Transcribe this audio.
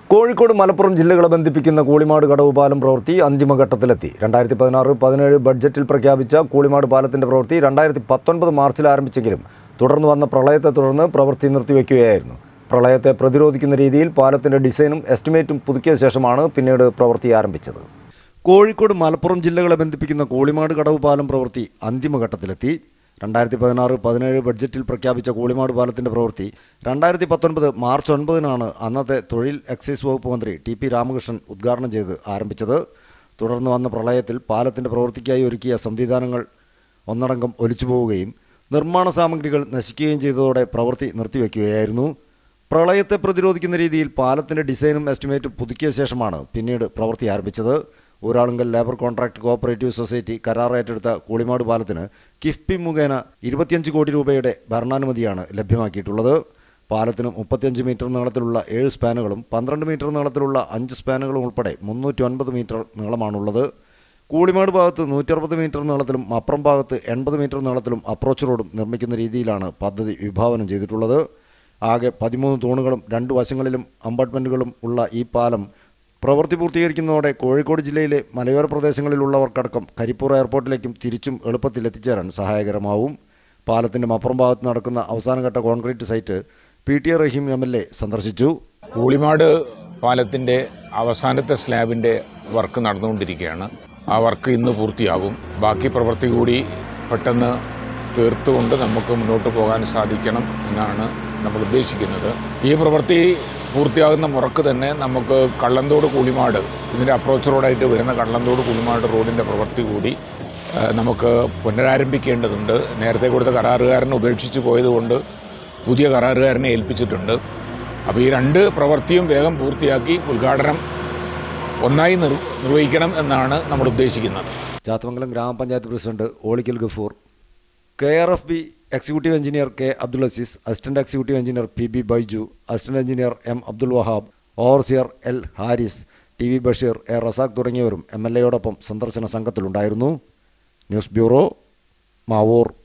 കോഴിക്കോട് മലപ്പുറം ജില്ലകളെ ബന്ധിപ്പിക്കുന്ന കൂളിമാട് കടവ് പാലം പ്രവൃത്തി അന്തിമഘട്ടത്തിലെത്തി രണ്ടായിരത്തി പതിനാറ് പതിനേഴ് ബഡ്ജറ്റിൽ പ്രഖ്യാപിച്ച കൂളിമാട് പാലത്തിന്റെ പ്രവൃത്തി രണ്ടായിരത്തി പത്തൊൻപത് മാർച്ചിൽ ആരംഭിച്ചെങ്കിലും തുടർന്ന് വന്ന പ്രളയത്തെ തുടർന്ന് പ്രവൃത്തി നിർത്തിവെക്കുകയായിരുന്നു പ്രളയത്തെ പ്രതിരോധിക്കുന്ന രീതിയിൽ പാലത്തിന്റെ ഡിസൈനും എസ്റ്റിമേറ്റും പുതുക്കിയ ശേഷമാണ് പിന്നീട് പ്രവൃത്തി ആരംഭിച്ചത് കോഴിക്കോട് മലപ്പുറം ജില്ലകളെ ബന്ധിപ്പിക്കുന്ന കോളിമാട് കടവ് പാലം പ്രവൃത്തി അന്തിമഘട്ടത്തിലെത്തി രണ്ടായിരത്തി പതിനാറ് പതിനേഴ് ബഡ്ജറ്റിൽ പ്രഖ്യാപിച്ച കോളിമാട് പാലത്തിന്റെ പ്രവൃത്തി രണ്ടായിരത്തി പത്തൊൻപത് മാർച്ച് ഒൻപതിനാണ് അന്നത്തെ തൊഴിൽ എക്സൈസ് വകുപ്പ് മന്ത്രി ടി പി രാമകൃഷ്ണൻ ഉദ്ഘാടനം ചെയ്ത് ആരംഭിച്ചത് തുടർന്ന് വന്ന പ്രളയത്തിൽ പാലത്തിന്റെ പ്രവൃത്തിക്കായി ഒരുക്കിയ സംവിധാനങ്ങൾ ഒന്നടങ്കം ഒലിച്ചുപോവുകയും നിർമ്മാണ സാമഗ്രികൾ നശിക്കുകയും ചെയ്തതോടെ പ്രവൃത്തി നിർത്തിവെക്കുകയായിരുന്നു പ്രളയത്തെ പ്രതിരോധിക്കുന്ന രീതിയിൽ പാലത്തിന്റെ ഡിസൈനും എസ്റ്റിമേറ്റും പുതുക്കിയ ശേഷമാണ് പിന്നീട് പ്രവൃത്തി ആരംഭിച്ചത് Uralungal labour contract cooperative society കരാർ ഏറ്റെടുത്ത കൂളിമാട് പാലത്തിന് കിഫ്ബി മുഖേന ഇരുപത്തിയഞ്ച് കോടി രൂപയുടെ ഭരണാനുമതിയാണ് ലഭ്യമാക്കിയിട്ടുള്ളത് പാലത്തിന് മുപ്പത്തിയഞ്ച് മീറ്റർ നീളത്തിലുള്ള ഏഴ് സ്പാനുകളും പന്ത്രണ്ട് മീറ്റർ നീളത്തിലുള്ള അഞ്ച് സ്പാനുകളും ഉൾപ്പെടെ മുന്നൂറ്റി ഒൻപത് മീറ്റർ നീളമാണുള്ളത് കൂളിമാട് ഭാഗത്ത് നൂറ്ററുപത് മീറ്റർ നീളത്തിലും അപ്പുറം ഭാഗത്ത് എൺപത് മീറ്റർ നീളത്തിലും അപ്രോച്ച് റോഡും നിർമ്മിക്കുന്ന രീതിയിലാണ് പദ്ധതി വിഭാവനം ചെയ്തിട്ടുള്ളത് ആകെ പതിമൂന്ന് തൂണുകളും രണ്ട് വശങ്ങളിലും അമ്പാർട്ട്മെൻറ്റുകളും ഉള്ള ഈ പാലം പ്രവൃത്തി പൂർത്തീകരിക്കുന്നതോടെ കോഴിക്കോട് ജില്ലയിലെ മലയോര പ്രദേശങ്ങളിലുള്ളവർക്കടക്കം കരിപ്പൂർ എയർപോർട്ടിലേക്കും തിരിച്ചും എളുപ്പത്തിൽ എത്തിച്ചേരാൻ സഹായകരമാവും പാലത്തിൻ്റെ മപ്പുറം ഭാഗത്ത് നടക്കുന്ന അവസാനഘട്ട concrete site P T A Rahim M L A സന്ദർശിച്ചു കൂളിമാട് പാലത്തിൻ്റെ അവസാനത്തെ സ്ലാബിൻ്റെ വർക്ക് നടന്നുകൊണ്ടിരിക്കുകയാണ് ആ വർക്ക് ഇന്ന് പൂർത്തിയാകും ബാക്കി പ്രവൃത്തി കൂടി പെട്ടെന്ന് തീർത്തുകൊണ്ട് നമുക്ക് മുന്നോട്ട് പോകാൻ സാധിക്കണം എന്നാണ് നമ്മൾ ഉദ്ദേശിക്കുന്നത് ഈ പ്രവൃത്തി പൂർത്തിയാകുന്ന മുറക്ക് തന്നെ നമുക്ക് കള്ളന്തോട് കൂളിമാട് ഇതിൻ്റെ അപ്രോച്ച് റോഡായിട്ട് വരുന്ന കള്ളന്തോട് കൂളിമാട് റോഡിൻ്റെ പ്രവൃത്തി കൂടി ആ, നമുക്ക് പുനരാരംഭിക്കേണ്ടതുണ്ട് നേരത്തെ കൊടുത്ത കരാറുകാരനെ ഉപേക്ഷിച്ച് പോയതുകൊണ്ട് പുതിയ കരാറുകാരനെ ഏൽപ്പിച്ചിട്ടുണ്ട് അപ്പോൾ ഈ രണ്ട് പ്രവൃത്തിയും വേഗം പൂർത്തിയാക്കി ഉദ്ഘാടനം ഒന്നായി നിർ നിർവഹിക്കണം എന്നാണ് നമ്മൾ ഉദ്ദേശിക്കുന്നത് ചാത്തമംഗലം ഗ്രാമപഞ്ചായത്ത് president Olikkal Gafoor K R F B executive engineer K Abdul Azeez assistant executive engineer P B Baiju assistant engineer M Abdul Wahab overseer L Haris T V Basheer A Razak തുടങ്ങിയവരും എം എൽ എയോടൊപ്പം സന്ദർശന സംഘത്തിലുണ്ടായിരുന്നു ന്യൂസ് ബ്യൂറോ മാവൂർ